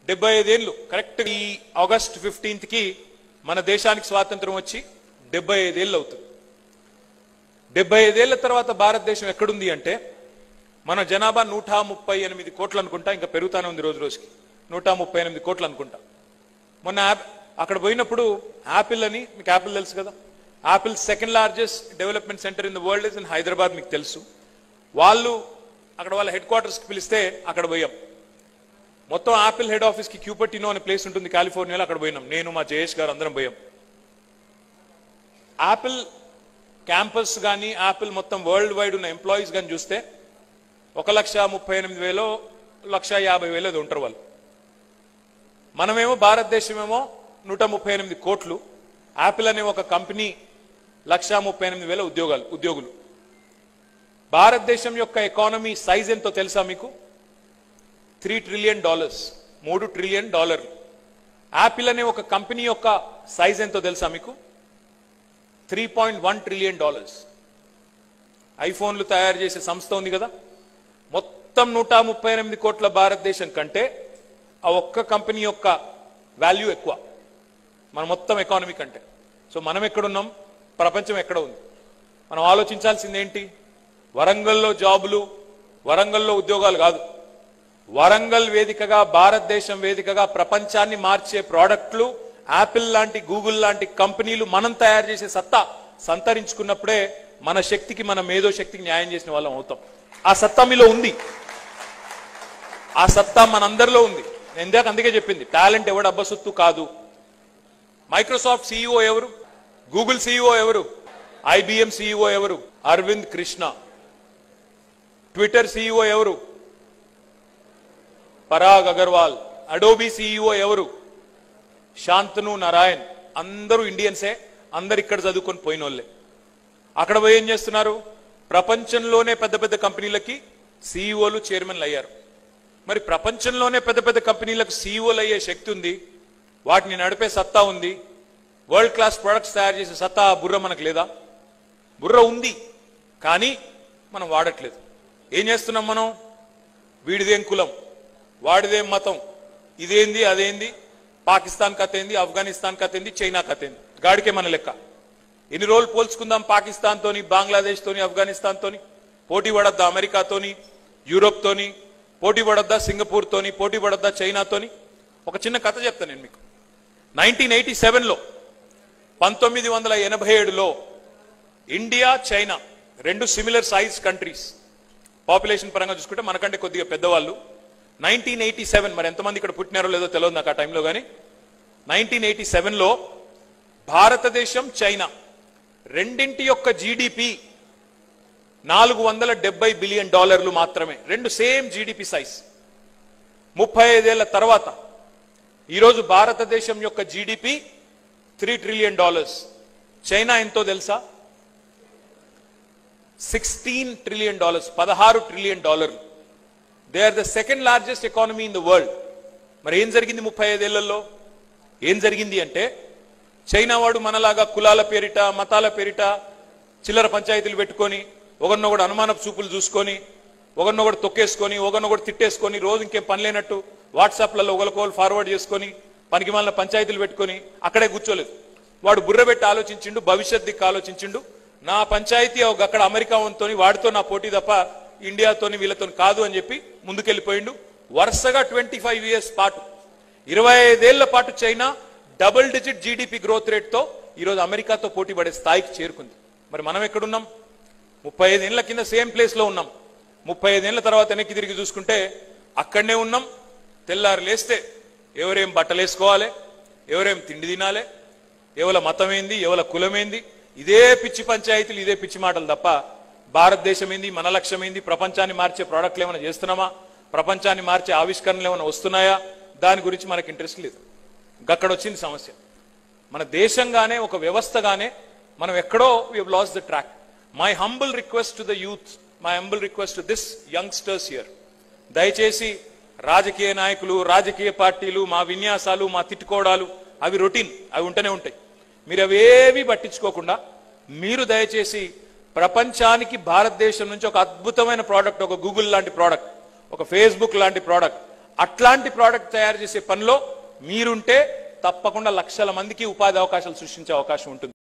డెబ్బై ఐదేళ్లు కరెక్ట్ ఈ ఆగస్ట్ ఫిఫ్టీన్త్ కి మన దేశానికి స్వాతంత్రం వచ్చి డెబ్బై ఐదేళ్ళు అవుతుంది డెబ్బై ఐదేళ్ల తర్వాత భారతదేశం ఎక్కడుంది అంటే మన జనాభా నూట ముప్పై ఎనిమిది కోట్లు అనుకుంటా ఇంకా పెరుగుతానే ఉంది రోజు రోజుకి నూట ముప్పై ఎనిమిది కోట్లు అనుకుంటా మొన్న యాప్ అక్కడ పోయినప్పుడు యాపిల్ అని మీకు యాపిల్ తెలుసు కదా Apple second largest development centre in the world is in Hyderabad మీకు తెలుసు వాళ్ళు అక్కడ వాళ్ళ హెడ్ క్వార్టర్స్కి పిలిస్తే అక్కడ పోయాం మొత్తం యాపిల్ హెడ్ ఆఫీస్కి క్యూపర్టినో అనే ప్లేస్ ఉంటుంది కాలిఫోర్నియాలో అక్కడ పోయినాం నేను మా జయేష్ గారు అందరం పోయాం యాపిల్ క్యాంపస్ కానీ యాపిల్ మొత్తం వరల్డ్ వైడ్ ఉన్న ఎంప్లాయీస్ కానీ చూస్తే ఒక లక్ష ముప్పై ఎనిమిది వేలో లక్ష యాభై వేలు అది ఉంటారు వాళ్ళు మనమేమో భారతదేశమేమో నూట ముప్పై ఎనిమిది కోట్లు యాపిల్ అనే ఒక కంపెనీ లక్ష ముప్పై ఎనిమిది వేల ఉద్యోగాలు ఉద్యోగులు భారతదేశం యొక్క ఎకానమీ సైజ్ ఎంతో తెలుసా మీకు త్రీ ట్రిలియన్ డాలర్స్ మూడు ట్రిలియన్ డాలర్లు యాపిల్ అనే ఒక కంపెనీ యొక్క సైజ్ ఎంతో తెలుసా మీకు three point one trillion dollars ఐఫోన్లు తయారు చేసే సంస్థ ఉంది కదా మొత్తం నూట ముప్పై ఎనిమిది కోట్ల భారతదేశం కంటే ఆ ఒక్క కంపెనీ యొక్క వాల్యూ ఎక్కువ మన మొత్తం ఎకానమీ కంటే సో మనం ఎక్కడున్నాం ప్రపంచం ఎక్కడ ఉంది మనం ఆలోచించాల్సింది ఏంటి వరంగల్లో జాబులు వరంగల్లో ఉద్యోగాలు కాదు వరంగల్ వేదికగా భారతదేశం వేదికగా ప్రపంచాన్ని మార్చే ప్రోడక్ట్లు యాపిల్ లాంటి గూగుల్ లాంటి కంపెనీలు మనం తయారు చేసే సత్తా సంతరించుకున్నప్పుడే మన శక్తికి మన మేధో శక్తికి న్యాయం చేసిన వాళ్ళం అవుతాం ఆ సత్తా మీలో ఉంది ఆ సత్తా మనందరిలో ఉంది నేను ఇందాక అందుకే చెప్పింది టాలెంట్ ఎవడు అబ్బసొత్తు కాదు మైక్రోసాఫ్ట్ సీఈఓ ఎవరు గూగుల్ సీఈఓ ఎవరు ఐబిఎం సీఈఓ ఎవరు అరవింద్ కృష్ణ ట్విట్టర్ సీఈఓ ఎవరు పరాగ్ అగర్వాల్ అడోబీ సీఈఓ ఎవరు శాంతను నారాయణ్ అందరూ ఇండియన్సే అందరు ఇక్కడ చదువుకొని పోయిన వాళ్ళే అక్కడ పోయి ఏం చేస్తున్నారు ప్రపంచంలోనే పెద్ద పెద్ద కంపెనీలకి సీఈఓలు చైర్మన్లు అయ్యారు మరి ప్రపంచంలోనే పెద్ద పెద్ద కంపెనీలకు సీఈఓలు అయ్యే శక్తి ఉంది వాటిని నడిపే సత్తా ఉంది వరల్డ్ క్లాస్ ప్రొడక్ట్స్ తయారు చేసే సత్తా ఆ బుర్ర మనకు లేదా బుర్ర ఉంది కానీ మనం వాడట్లేదు ఏం చేస్తున్నాం మనం వీడిదేం కులం వాడిదేం మతం ఇదేంది అదేంది పాకిస్తాన్ కథ ఏంది ఆఫ్ఘనిస్తాన్ కథ ఏంది చైనా కథ ఏంది గాడికే మన లెక్క ఎన్ని రోజులు పోల్చుకుందాం పాకిస్తాన్ తోని బంగ్లాదేశ్ తోని ఆఫ్ఘనిస్తాన్ తోని పోటీ పడద్దా అమెరికాతోని యూరోప్ తోని పోటీ పడద్దా సింగపూర్ తోని పోటీ పడద్దా చైనాతోని ఒక చిన్న కథ చెప్తాను నేను మీకు నైన్టీన్ ఎయిటీ సెవెన్లో పంతొమ్మిది వందల ఎనభై ఏడులో ఇండియా చైనా రెండు సిమిలర్ సైజ్ కంట్రీస్ పాపులేషన్ పరంగా చూసుకుంటే మనకంటే కొద్దిగా పెద్దవాళ్ళు నైన్టీన్ ఎయిటీ సెవెన్ మరి ఎంతమంది ఇక్కడ పుట్టినారో లేదో తెలియదు నాకు ఆ టైంలో కానీ నైన్టీన్ ఎయిటీ సెవెన్లో భారతదేశం చైనా రెండింటి యొక్క జీడిపి నాలుగు వందల డెబ్బై బిలియన్ డాలర్లు మాత్రమే రెండు సేమ్ జీడిపి సైజ్ ముప్పై ఐదేళ్ల తర్వాత ఈరోజు భారతదేశం యొక్క GDP three trillion dollars China ఎంతో తెలుసా సిక్స్టీన్ ట్రిలియన్ డాలర్స్ పదహారు ట్రిలియన్ డాలర్లు they are the second largest economy in the world మరి ఏం జరిగింది ముప్పై ఐదేళ్లలో ఏం జరిగింది అంటే చైనా వాడు మనలాగా కులాల పేరిట మతాల పేరిట చిల్లర పంచాయతీలు పెట్టుకొని ఒకరినొకడు అనుమాన చూపులు చూసుకొని ఒకరినొకడు తొక్కేసుకొని ఒకరినొకడు తిట్టేసుకొని రోజు ఇంకేం పని లేనట్టు వాట్సాప్లలో ఒకరికొకరు ఫార్వర్డ్ చేసుకొని పనికి మాలిన పంచాయతీలు పెట్టుకొని అక్కడే కూర్చోలేదు వాడు బుర్ర పెట్టి ఆలోచించిండు భవిష్యత్ దిక్కు ఆలోచించిండు నా పంచాయతీ ఒక అక్కడ అమెరికా తోని వాడితో నా పోటీ తప్ప ఇండియాతోని వీళ్ళతో కాదు అని చెప్పి ముందుకెళ్లిపోయిండు వరుసగా ట్వంటీ ఫైవ్ ఇయర్స్ పాటు ఇరవై ఐదేళ్ల పాటు China double digit GDP growth rate తో ఈరోజు అమెరికాతో పోటీ పడే స్థాయికి చేరుకుంది మరి మనం ఎక్కడున్నాం ముప్పై ఐదేళ్ల కింద సేమ్ ప్లేస్ లో ఉన్నాం ముప్పై ఐదేళ్ల తర్వాత వెనక్కి తిరిగి చూసుకుంటే అక్కడనే ఉన్నాం తెల్లారు లేస్తే ఎవరేం బట్టలు వేసుకోవాలి ఎవరేం తిండి తినాలి ఎవల మతం ఏంది ఎవల కులమేంది ఇదే పిచ్చి పంచాయతీలు ఇదే పిచ్చి మాటలు తప్ప భారతదేశం ఏంది మన లక్ష్యం ఏంది ప్రపంచాన్ని మార్చే ప్రోడక్ట్లు ఏమైనా చేస్తున్నామా ప్రపంచాన్ని మార్చే ఆవిష్కరణలు ఏమైనా వస్తున్నాయా దాని గురించి మనకి ఇంట్రెస్ట్ లేదు గక్కడ వచ్చింది సమస్య మన దేశంగానే ఒక వ్యవస్థగానే మనం ఎక్కడో we lost the track my humble request to the youth my humble request to this youngsters here దయచేసి రాజకీయ నాయకులు రాజకీయ పార్టీలు మా విన్యాసాలు మా తిట్టుకోవడాలు అవి రొటీన్ అవి ఉంటూనే ఉంటాయి మీరు అవేవి పట్టించుకోకుండా మీరు దయచేసి ప్రపంచానికి భారతదేశం నుంచి ఒక అద్భుతమైన ప్రోడక్ట్ ఒక గూగుల్ లాంటి ప్రోడక్ట్ ఒక ఫేస్బుక్ లాంటి ప్రోడక్ట్ అట్లాంటి ప్రోడక్ట్ తయారు చేసే పనిలో మీరుంటే తప్పకుండా లక్షల మందికి ఉపాధి అవకాశాలు సృష్టించే అవకాశం ఉంటుంది